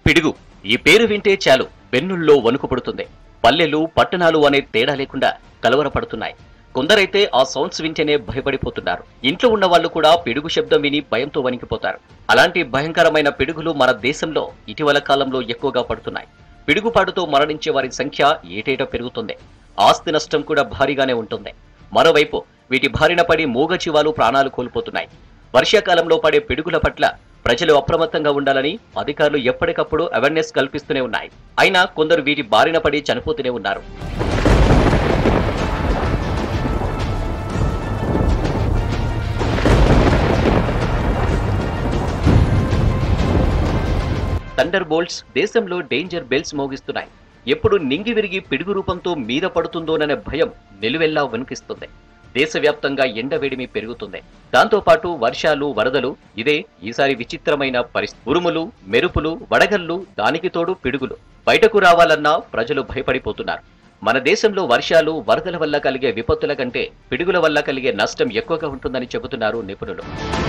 పిడుగు ఈ పేరు వింటే చాలు వెన్నుల్లో వణుకు పుడుతుంది పల్లెలు పట్టణాలు అనే తేడా లేకుండా కలవరపడుతున్నాయి కొందరైతే ఆ సౌండ్స్ వింటేనే భయపడిపోతున్నారు ఇంట్లో ఉన్న వాళ్ళు కూడా పిడుగు శబ్దం విని భయంతో వణికిపోతారు అలాంటి భయంకరమైన పిడుగులు మన దేశంలో ఇటీవల కాలంలో ఎక్కువగా పడుతున్నాయి పిడుగుపాటుతో మరణించే వారి సంఖ్య ఏటేటా పెరుగుతుంది ఆస్తి నష్టం కూడా భారీగానే ఉంటుంది మరోవైపు వీటి బారిన పడి మూగజీవాలు ప్రాణాలు కోల్పోతున్నాయి వర్షాకాలంలో పడే పిడుగుల పట్ల ప్రజలు అప్రమత్తంగా ఉండాలని అధికారులు ఎప్పటికప్పుడు అవేర్నెస్ కల్పిస్తూనే ఉన్నాయి అయినా కొందరు వీటి బారిన పడి చనిపోతూనే ఉన్నారు థండర్ బోల్ట్స్ దేశంలో డేంజర్ బెల్స్ మోగిస్తున్నాయి ఎప్పుడు నింగి విరిగి పిడుగు రూపంతో మీద పడుతుందోననే భయం నిలువెల్లా వణికిస్తుంది దేశవ్యాప్తంగా ఎండవేడిమి పెరుగుతుంది దాంతో పాటు వర్షాలు వరదలు ఇదే ఈసారి విచిత్రమైన పరిస్థితి ఉరుములు మెరుపులు వడగళ్ళు దానికి తోడు పిడుగులు బయటకు రావాలన్నా ప్రజలు భయపడిపోతున్నారు మన దేశంలో వర్షాలు వరదల వల్ల కలిగే విపత్తుల కంటే పిడుగుల వల్ల కలిగే నష్టం ఎక్కువగా ఉంటుందని చెబుతున్నారు నిపుణులు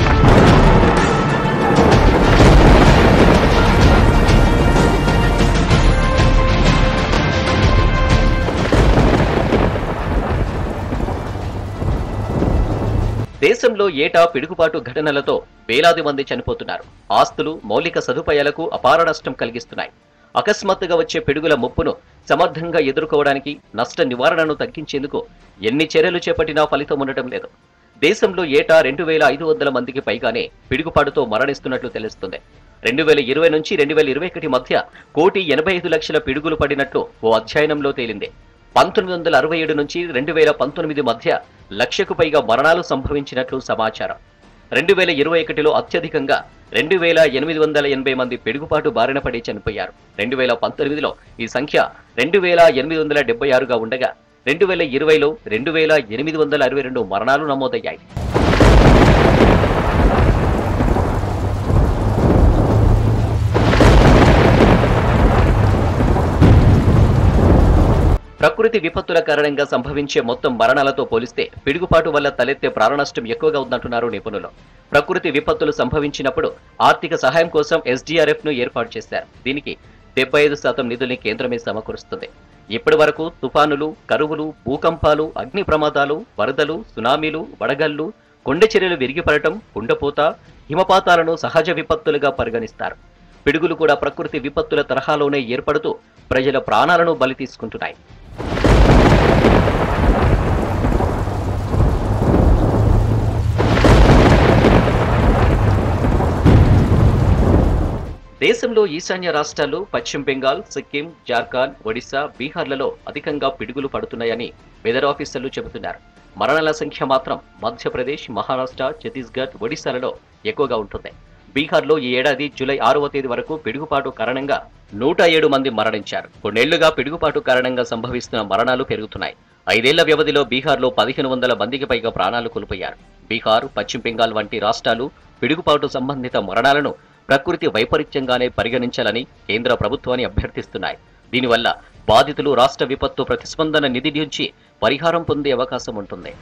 దేశంలో ఏటా పిడుగుపాటు ఘటనలతో వేలాది మంది చనిపోతున్నారు ఆస్తులు మౌలిక సదుపాయాలకు అపార నష్టం కలిగిస్తున్నాయి అకస్మాత్తుగా వచ్చే పిడుగుల ముప్పును సమర్థంగా ఎదుర్కోవడానికి నష్ట నివారణను తగ్గించేందుకు ఎన్ని చర్యలు చేపట్టినా ఫలితం ఉండటం లేదు దేశంలో ఏటా రెండు వేల ఐదు వందల మందికి పైగానే పిడుగుపాటుతో మరణిస్తున్నట్లు తెలుస్తుంది రెండు వేల ఇరవై నుంచి రెండు వేల ఇరవై ఒకటి మధ్య కోటి ఎనభై ఐదు లక్షల పిడుగులు పడినట్లు ఓ అధ్యయనంలో తేలింది పంతొమ్మిది వందల అరవై ఏడు నుంచి రెండు వేల పంతొమ్మిది మధ్య లక్షకు పైగా మరణాలు సంభవించినట్లు సమాచారం రెండు వేల ఇరవై ఒకటిలో అత్యధికంగా రెండు వేల ఎనిమిది వందల ఎనభై మంది పిడుగుపాటు బారిన పడి చనిపోయారు రెండు వేల పంతొమ్మిదిలో ఈ సంఖ్య రెండు వేల ఎనిమిది వందల డెబ్బై ఆరుగా ఉండగా రెండు వేల ఇరవైలో రెండు వేల ఎనిమిది వందల అరవై రెండు మరణాలు నమోదయ్యాయి ప్రకృతి విపత్తుల కారణంగా సంభవించే మొత్తం మరణాలతో పోలిస్తే పిడుగుపాటు వల్ల తలెత్తే ప్రాణనష్టం ఎక్కువగా ఉందంటున్నారు నిపుణులు ప్రకృతి విపత్తులు సంభవించినప్పుడు ఆర్థిక సహాయం కోసం ఎస్డీఆర్ఎఫ్ ను ఏర్పాటు చేశారు దీనికి డెబ్బై ఐదు శాతం నిధుల్ని కేంద్రమే సమకూరుస్తుంది ఇప్పటి వరకు తుఫానులు కరువులు భూకంపాలు అగ్ని ప్రమాదాలు వరదలు సునామీలు వడగళ్లు కొండ చర్యలు విరిగిపడటం కుండపోత హిమపాతాలను సహజ విపత్తులుగా పరిగణిస్తారు పిడుగులు కూడా ప్రకృతి విపత్తుల తరహాలోనే ఏర్పడుతూ ప్రజల ప్రాణాలను బలి తీసుకుంటున్నాయి దేశంలో ఈశాన్య రాష్ట్రాలు పశ్చిమ బెంగాల్ సిక్కిం జార్ఖండ్ ఒడిశా బీహార్లలో అధికంగా పిడుగులు పడుతున్నాయని వెదర్ ఆఫీసర్లు చెబుతున్నారు మరణాల సంఖ్య మాత్రం మధ్యప్రదేశ్ మహారాష్ట్ర ఛత్తీస్గఢ్ ఒడిశాలలో ఎక్కువగా ఉంటుంది బీహార్లో ఈ ఏడాది జూలై ఆరవ తేదీ వరకు పిడుగుపాటు కారణంగా నూట ఏడు మంది మరణించారు కొన్నేళ్లుగా పిడుగుపాటు కారణంగా సంభవిస్తున్న మరణాలు పెరుగుతున్నాయి ఐదేళ్ల వ్యవధిలో బీహార్లో పదిహేను వందల మందికి పైగా ప్రాణాలు కోల్పోయారు బీహార్ పశ్చిమ బెంగాల్ వంటి రాష్ట్రాలు పిడుగుపాటు సంబంధిత మరణాలను ప్రకృతి వైపరీత్యంగానే పరిగణించాలని కేంద్ర ప్రభుత్వాన్ని అభ్యర్థిస్తున్నాయి దీనివల్ల బాధితులు రాష్ట్ర విపత్తు ప్రతిస్పందన నిధి నుంచి పరిహారం పొందే అవకాశం ఉంటుంది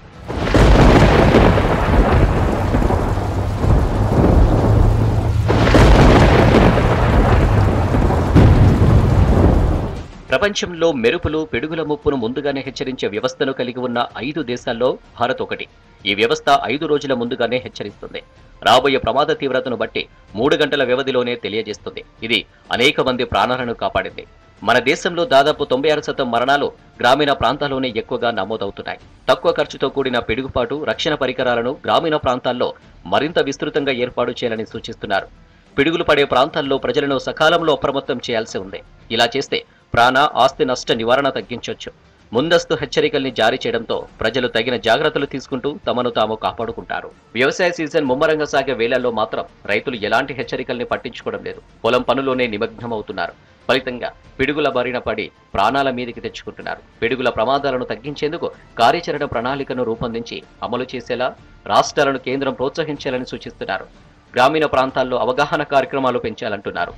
ప్రపంచంలో మెరుపులు పిడుగుల ముప్పును ముందుగానే హెచ్చరించే వ్యవస్థను కలిగి ఉన్న ఐదు దేశాల్లో భారత్ ఒకటి ఈ వ్యవస్థ ఐదు రోజుల ముందుగానే హెచ్చరిస్తుంది రాబోయే ప్రమాద తీవ్రతను బట్టి మూడు గంటల వ్యవధిలోనే తెలియజేస్తుంది ఇది అనేక మంది ప్రాణాలను కాపాడింది మన దేశంలో దాదాపు తొంభై ఆరు శాతం మరణాలు గ్రామీణ ప్రాంతాల్లోనే ఎక్కువగా నమోదవుతున్నాయి తక్కువ ఖర్చుతో కూడిన పిడుగుపాటు రక్షణ పరికరాలను గ్రామీణ ప్రాంతాల్లో మరింత విస్తృతంగా ఏర్పాటు చేయాలని సూచిస్తున్నారు పిడుగులు పడే ప్రాంతాల్లో ప్రజలను సకాలంలో అప్రమత్తం చేయాల్సి ఉంది ఇలా చేస్తే ప్రాణ ఆస్తి నష్ట నివారణ తగ్గించొచ్చు ముందస్తు హెచ్చరికల్ని జారీ చేయడంతో ప్రజలు తగిన జాగ్రత్తలు తీసుకుంటూ తమను తాము కాపాడుకుంటారు వ్యవసాయ సీజన్ ముమ్మరంగా సాగే వేళల్లో మాత్రం రైతులు ఎలాంటి హెచ్చరికల్ని పట్టించుకోవడం లేదు పొలం పనులోనే నిమగ్నమవుతున్నారు ఫలితంగా పిడుగుల బారిన పడి ప్రాణాల మీదికి తెచ్చుకుంటున్నారు పిడుగుల ప్రమాదాలను తగ్గించేందుకు కార్యాచరణ ప్రణాళికను రూపొందించి అమలు చేసేలా రాష్ట్రాలను కేంద్రం ప్రోత్సహించాలని సూచిస్తున్నారు గ్రామీణ ప్రాంతాల్లో అవగాహన కార్యక్రమాలు పెంచాలంటున్నారు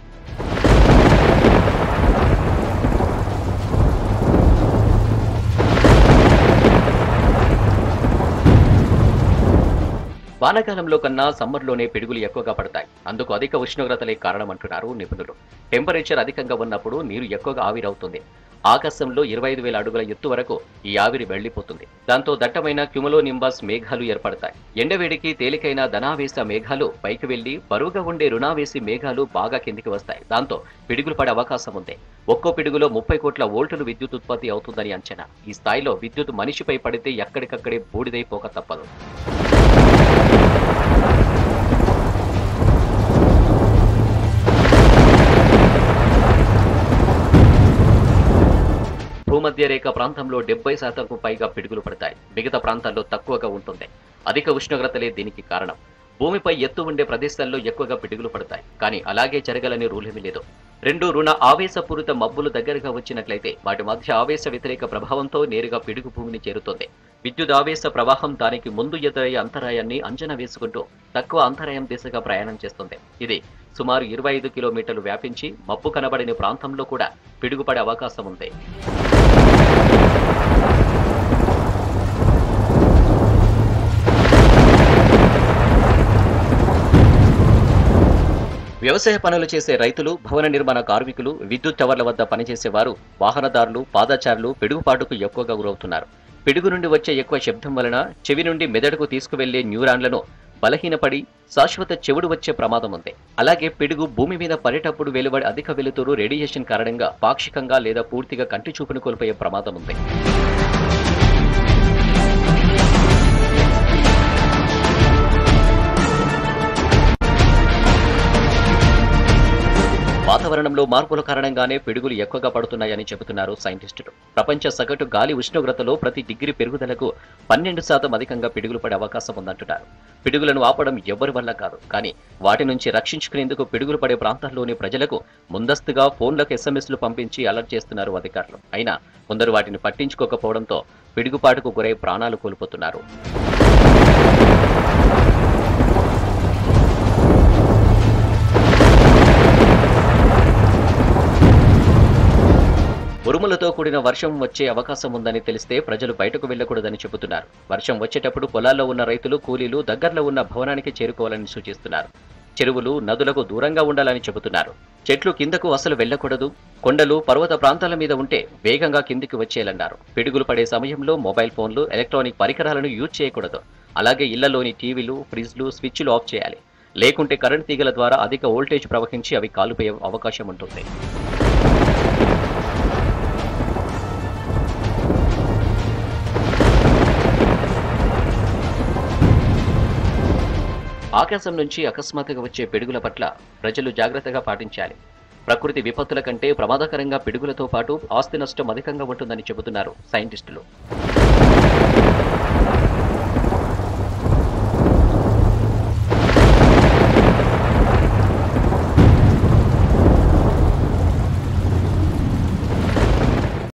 వానాకాలంలో కన్నా సమ్మర్లోనే పిడుగులు ఎక్కువగా పడతాయి అందుకు అధిక ఉష్ణోగ్రతలే కారణమంటున్నారు నిపుణులు టెంపరేచర్ అధికంగా ఉన్నప్పుడు నీరు ఎక్కువగా ఆవిరవుతుంది ఆకాశంలో ఇరవై ఐదు వేల అడుగుల ఎత్తు వరకు ఈ ఆవిరి వెళ్లిపోతుంది దాంతో దట్టమైన క్యుములో నింబస్ మేఘాలు ఏర్పడతాయి ఎండవేడికి తేలికైన ధనావేశ మేఘాలు పైకి వెళ్లి బరువుగా ఉండే రుణావేశి మేఘాలు బాగా కిందికి వస్తాయి దాంతో పిడుగులు పడే అవకాశం ఉంది ఒక్కో పిడుగులో ముప్పై కోట్ల వోల్టులు విద్యుత్ ఉత్పత్తి అవుతుందని అంచనా ఈ స్థాయిలో విద్యుత్ మనిషిపై పడితే ఎక్కడికక్కడే బూడిదైపోక తప్పదు భూమధ్య రేఖ ప్రాంతంలో డెబ్బై శాతంకు పైగా పిడుగులు పడతాయి మిగతా ప్రాంతాల్లో తక్కువగా ఉంటుంది అధిక ఉష్ణోగ్రతలే దీనికి కారణం భూమిపై ఎత్తు ఉండే ప్రదేశాల్లో ఎక్కువగా పిడుగులు పడతాయి కానీ అలాగే జరగాలని రూలేమీ లేదు రెండు రుణ ఆవేశపూరిత మబ్బులు దగ్గరగా వచ్చినట్లయితే వాటి మధ్య ఆవేశ వ్యతిరేక ప్రభావంతో నేరుగా పిడుగు భూమిని చేరుతుంది విద్యుత్ ఆవేశ ప్రవాహం దానికి ముందు ఎదురయ్యే అంతరాయాన్ని అంచనా వేసుకుంటూ తక్కువ అంతరాయం దిశగా ప్రయాణం చేస్తుంది ఇది సుమారు ఇరవై ఐదు కిలోమీటర్లు వ్యాపించి మబ్బు కనబడిన ప్రాంతంలో కూడా పిడుగుపడే అవకాశం ఉంది వ్యవసాయ పనులు చేసే రైతులు భవన నిర్మాణ కార్మికులు విద్యుత్ టవర్ల వద్ద పనిచేసేవారు వాహనదారులు పాదచారులు పిడుగుపాటుకు ఎక్కువగా గురవుతున్నారు పిడుగు నుండి వచ్చే ఎక్కువ శబ్దం వలన చెవి నుండి మెదడుకు తీసుకువెళ్లే న్యూరాన్లను బలహీనపడి శాశ్వత చెవుడు వచ్చే ప్రమాదం ఉంది అలాగే పిడుగు భూమి మీద పడేటప్పుడు వెలువడే అధిక వెలుతురు రేడియేషన్ కారణంగా పాక్షికంగా లేదా పూర్తిగా కంటి చూపును కోల్పోయే ప్రమాదం ఉంది వాతావరణంలో మార్పుల కారణంగానే పిడుగులు ఎక్కువగా పడుతున్నాయని చెబుతున్నారు సైంటిస్టులు ప్రపంచ సగటు గాలి ఉష్ణోగ్రతలో ప్రతి డిగ్రీ పెరుగుదలకు పన్నెండు శాతం అధికంగా పిడుగులు పడే అవకాశం ఉందంటున్నారు పిడుగులను ఆపడం ఎవరి వల్ల కాదు కానీ వాటి నుంచి రక్షించుకునేందుకు పిడుగులు పడే ప్రాంతాల్లోని ప్రజలకు ముందస్తుగా ఫోన్లకు ఎస్ఎంఎస్లు పంపించి అలర్ట్ చేస్తున్నారు అధికారులు అయినా కొందరు వాటిని పట్టించుకోకపోవడంతో పిడుగుపాటుకు గురై ప్రాణాలు కోల్పోతున్నారు ఉరుములతో కూడిన వర్షం వచ్చే అవకాశం ఉందని తెలిస్తే ప్రజలు బయటకు వెళ్లకూడదని చెబుతున్నారు వర్షం వచ్చేటప్పుడు పొలాల్లో ఉన్న రైతులు కూలీలు దగ్గరలో ఉన్న భవనానికి చేరుకోవాలని సూచిస్తున్నారు చెరువులు నదులకు దూరంగా ఉండాలని చెబుతున్నారు చెట్లు కిందకు అసలు వెళ్లకూడదు కొండలు పర్వత ప్రాంతాల మీద ఉంటే వేగంగా కిందికి వచ్చేయాలన్నారు పిడుగులు పడే సమయంలో మొబైల్ ఫోన్లు ఎలక్ట్రానిక్ పరికరాలను యూజ్ చేయకూడదు అలాగే ఇళ్లలోని టీవీలు ఫ్రిడ్జ్లు స్విచ్లు ఆఫ్ చేయాలి లేకుంటే కరెంట్ తీగల ద్వారా అధిక వోల్టేజ్ ప్రవహించి అవి కాలుపోయే అవకాశం ఉంటుంది ఆకాశం నుంచి అకస్మాత్తుగా వచ్చే పిడుగుల పట్ల ప్రజలు జాగ్రత్తగా పాటించాలి ప్రకృతి విపత్తుల కంటే ప్రమాదకరంగా పిడుగులతో పాటు ఆస్తి నష్టం అధికంగా ఉంటుందని చెబుతున్నారు సైంటిస్టులు